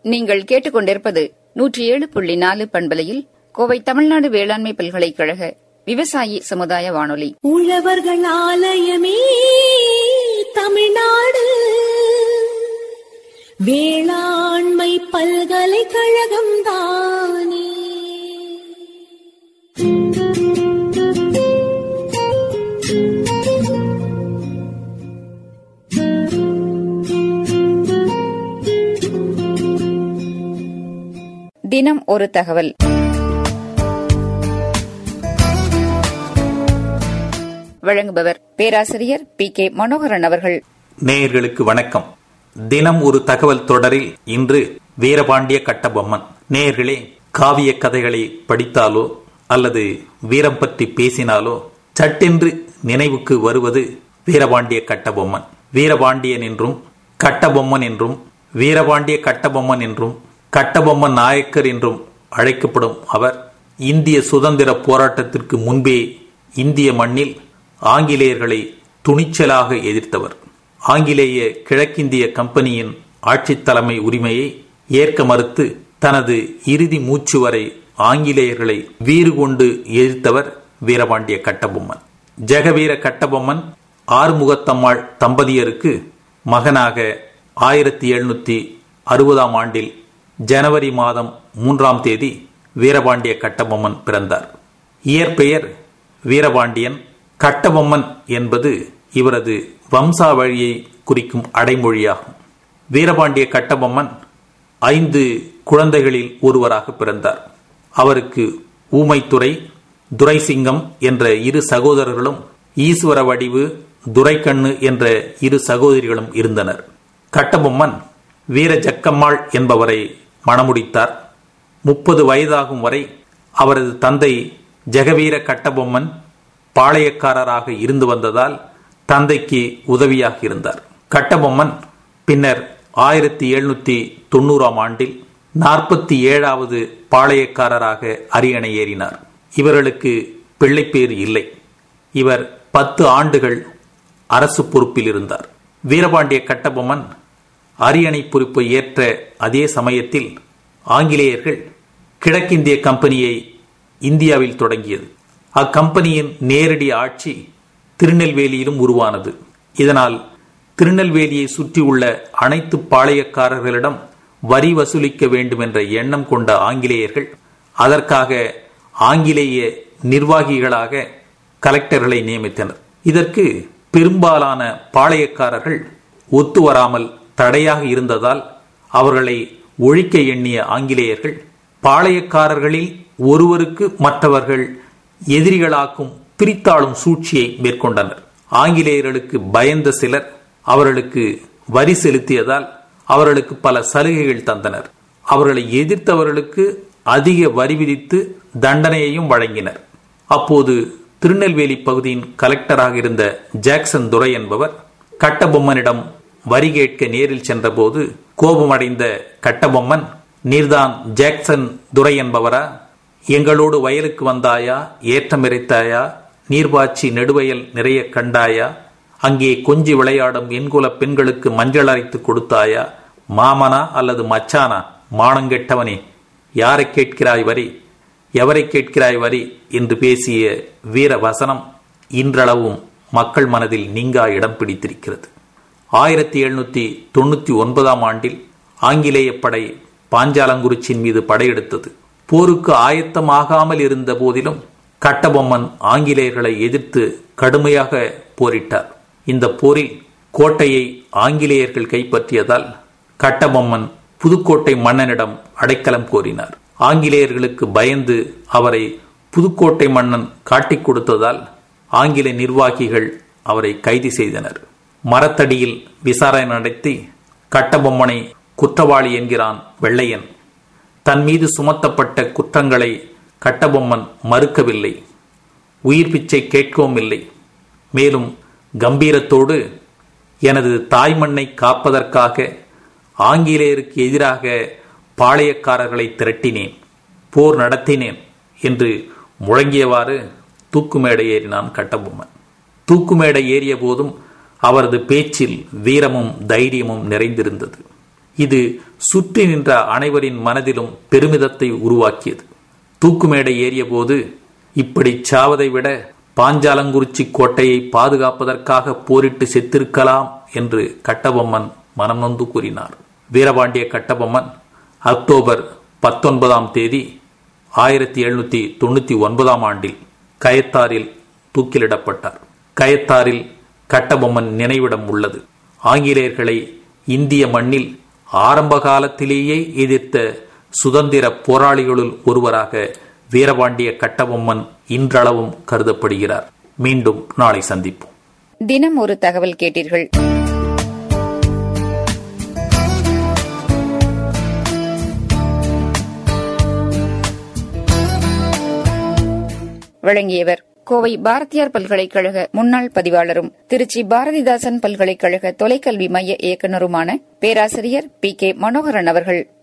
நீங்கள் கேட்டுக்கொண்டிருப்பது நூற்றி ஏழு புள்ளி நாலு பண்பலையில் கோவை தமிழ்நாடு வேளாண்மை பல்கலைக்கழக விவசாயி சமுதாய வானொலி உழவர்கள் ஆலயமே தமிழ்நாடு வேளாண்மை பல்கலைக்கழகம் தானே தினம் ஒரு தகவல் வழங்குபவர் பேராசிரியர் பி கே மனோகரன் அவர்கள் நேயர்களுக்கு வணக்கம் தினம் ஒரு தகவல் தொடரில் இன்று வீரபாண்டிய கட்டபொம்மன் நேயர்களே காவிய கதைகளை படித்தாலோ அல்லது வீரம் பற்றி பேசினாலோ சட்டென்று நினைவுக்கு வருவது வீரபாண்டிய கட்டபொம்மன் வீரபாண்டியன் என்றும் கட்டபொம்மன் என்றும் வீரபாண்டிய கட்டபொம்மன் என்றும் கட்டபொம்மன் நாயக்கர் என்றும் அழைக்கப்படும் அவர் இந்திய சுதந்திர போராட்டத்திற்கு முன்பே இந்திய மண்ணில் ஆங்கிலேயர்களை துணிச்சலாக எதிர்த்தவர் ஆங்கிலேய கிழக்கிந்திய கம்பெனியின் ஆட்சித் தலைமை உரிமையை ஏற்க மறுத்து தனது இறுதி மூச்சு வரை ஆங்கிலேயர்களை வீறு கொண்டு எதிர்த்தவர் வீரபாண்டிய கட்டபொம்மன் ஜெகவீர கட்டபொம்மன் ஆறுமுகத்தம்மாள் தம்பதியருக்கு மகனாக ஆயிரத்தி எழுநூத்தி அறுபதாம் ஆண்டில் ஜனவரி மாதம் மூன்றாம் தேதி வீரபாண்டிய கட்டபொம்மன் பிறந்தார் இயற்பெயர் வீரபாண்டியன் கட்டபொம்மன் என்பது இவரது வம்சாவழியை குறிக்கும் அடைமொழியாகும் வீரபாண்டிய கட்டபொம்மன் ஐந்து குழந்தைகளில் ஒருவராக பிறந்தார் அவருக்கு ஊமைத்துறை துரைசிங்கம் என்ற இரு சகோதரர்களும் ஈஸ்வர வடிவு துரைக்கண்ணு என்ற இரு சகோதரிகளும் இருந்தனர் கட்டபொம்மன் வீர ஜக்கம்மாள் என்பவரை மணமுடித்தார் முப்பது வயதாகும் வரை அவரது தந்தை ஜெகவீர கட்டபொம்மன் பாளையக்காரராக இருந்து வந்ததால் தந்தைக்கு உதவியாக இருந்தார் கட்டபொம்மன் பின்னர் ஆயிரத்தி எழுநூத்தி தொண்ணூறாம் ஆண்டில் நாற்பத்தி ஏழாவது பாளையக்காரராக அரியணை ஏறினார் இவர்களுக்கு பிள்ளைப்பேறு இல்லை இவர் பத்து ஆண்டுகள் அரசு பொறுப்பில் இருந்தார் வீரபாண்டிய கட்டபொம்மன் அரியணை பொறுப்பை ஏற்ற அதே சமயத்தில் ஆங்கிலேயர்கள் கிழக்கிந்திய கம்பெனியை இந்தியாவில் தொடங்கியது அக்கம்பெனியின் நேரடி ஆட்சி திருநெல்வேலியிலும் உருவானது இதனால் திருநெல்வேலியை சுற்றியுள்ள அனைத்து பாளையக்காரர்களிடம் வரி வசூலிக்க வேண்டும் என்ற எண்ணம் கொண்ட ஆங்கிலேயர்கள் அதற்காக ஆங்கிலேய நிர்வாகிகளாக கலெக்டர்களை நியமித்தனர் இதற்கு பெரும்பாலான பாளையக்காரர்கள் ஒத்து வராமல் தடையாக இருந்ததால் அவர்களை ஒழிக்க எண்ணிய ஆங்கிலேயர்கள் பாளையக்காரர்களில் ஒருவருக்கு மற்றவர்கள் எதிரிகளாக்கும் பிரித்தாளும் சூழ்ச்சியை மேற்கொண்டனர் ஆங்கிலேயர்களுக்கு பயந்த சிலர் அவர்களுக்கு வரி செலுத்தியதால் அவர்களுக்கு பல சலுகைகள் தந்தனர் அவர்களை எதிர்த்தவர்களுக்கு அதிக வரி விதித்து தண்டனையையும் வழங்கினர் அப்போது திருநெல்வேலி பகுதியின் கலெக்டராக இருந்த ஜாக்சன் துரை என்பவர் கட்டபொம்மனிடம் வரி கேட்க நேரில் சென்றபோது கோபமடைந்த கட்டபொம்மன் நீர்தான் ஜாக்சன் துரை என்பவரா எங்களோடு வயலுக்கு வந்தாயா ஏற்றம் இறைத்தாயா நீர்பாய்ச்சி நெடுவயல் நிறைய கண்டாயா அங்கே கொஞ்சி விளையாடும் எண்குல பெண்களுக்கு மஞ்சள் அரைத்து கொடுத்தாயா மாமனா அல்லது மச்சானா மானங்கெட்டவனே யாரை கேட்கிறாய் வரி எவரை கேட்கிறாய் வரி என்று பேசிய வீர வசனம் இன்றளவும் மக்கள் மனதில் நீங்கா இடம் பிடித்திருக்கிறது ஆயிரத்தி எழுநூத்தி தொண்ணூத்தி ஒன்பதாம் ஆண்டில் ஆங்கிலேய படை பாஞ்சாலங்குறிச்சியின் மீது படையெடுத்தது போருக்கு ஆயத்தமாகாமல் இருந்த போதிலும் கட்டபொம்மன் ஆங்கிலேயர்களை எதிர்த்து கடுமையாக போரிட்டார் இந்த போரில் கோட்டையை ஆங்கிலேயர்கள் கைப்பற்றியதால் கட்டபொம்மன் புதுக்கோட்டை மன்னனிடம் அடைக்கலம் கோரினார் ஆங்கிலேயர்களுக்கு பயந்து அவரை புதுக்கோட்டை மன்னன் காட்டிக் கொடுத்ததால் ஆங்கில நிர்வாகிகள் அவரை கைது செய்தனர் மரத்தடியில் விசாரணை நடத்தி கட்டபொம்மனை குற்றவாளி என்கிறான் வெள்ளையன் தன் மீது சுமத்தப்பட்ட குற்றங்களை கட்டபொம்மன் மறுக்கவில்லை உயிர் பிச்சை கேட்கவும் இல்லை மேலும் கம்பீரத்தோடு எனது தாய்மண்ணை காப்பதற்காக ஆங்கிலேயருக்கு எதிராக பாளையக்காரர்களை திரட்டினேன் போர் நடத்தினேன் என்று முழங்கியவாறு தூக்குமேடை ஏறினான் கட்டபொம்மன் தூக்குமேடை ஏறிய போதும் அவரது பேச்சில் வீரமும் தைரியமும் நிறைந்திருந்தது இது சுற்றி நின்ற அனைவரின் மனதிலும் பெருமிதத்தை உருவாக்கியது தூக்குமேடை ஏறியபோது இப்படி சாவதை விட பாஞ்சாலங்குறிச்சி கோட்டையை பாதுகாப்பதற்காக போரிட்டு செத்திருக்கலாம் என்று கட்டபொம்மன் மனம் நொந்து கூறினார் வீரபாண்டிய கட்டபொம்மன் அக்டோபர் பத்தொன்பதாம் தேதி ஆயிரத்தி எழுநூத்தி தொண்ணூத்தி ஒன்பதாம் ஆண்டில் கயத்தாரில் தூக்கிலிடப்பட்டார் கயத்தாரில் கட்டபொம்மன் நினைவிடம் உள்ளது ஆங்கிலேயர்களை இந்திய மண்ணில் ஆரம்ப காலத்திலேயே எதிர்த்த சுதந்திர போராளிகளுள் ஒருவராக வீரபாண்டிய கட்டபொம்மன் இன்றளவும் கருதப்படுகிறார் மீண்டும் நாளை சந்திப்போம் தினம் ஒரு தகவல் கேட்டீர்கள் வழங்கியவர் கோவை பாரதியார் பல்கலைக்கழக முன்னாள் பதிவாளரும் திருச்சி பாரதிதாசன் பல்கலைக்கழக தொலைக்கல்வி மைய இயக்குநருமான பேராசிரியர் பி கே மனோகரன் அவர்கள்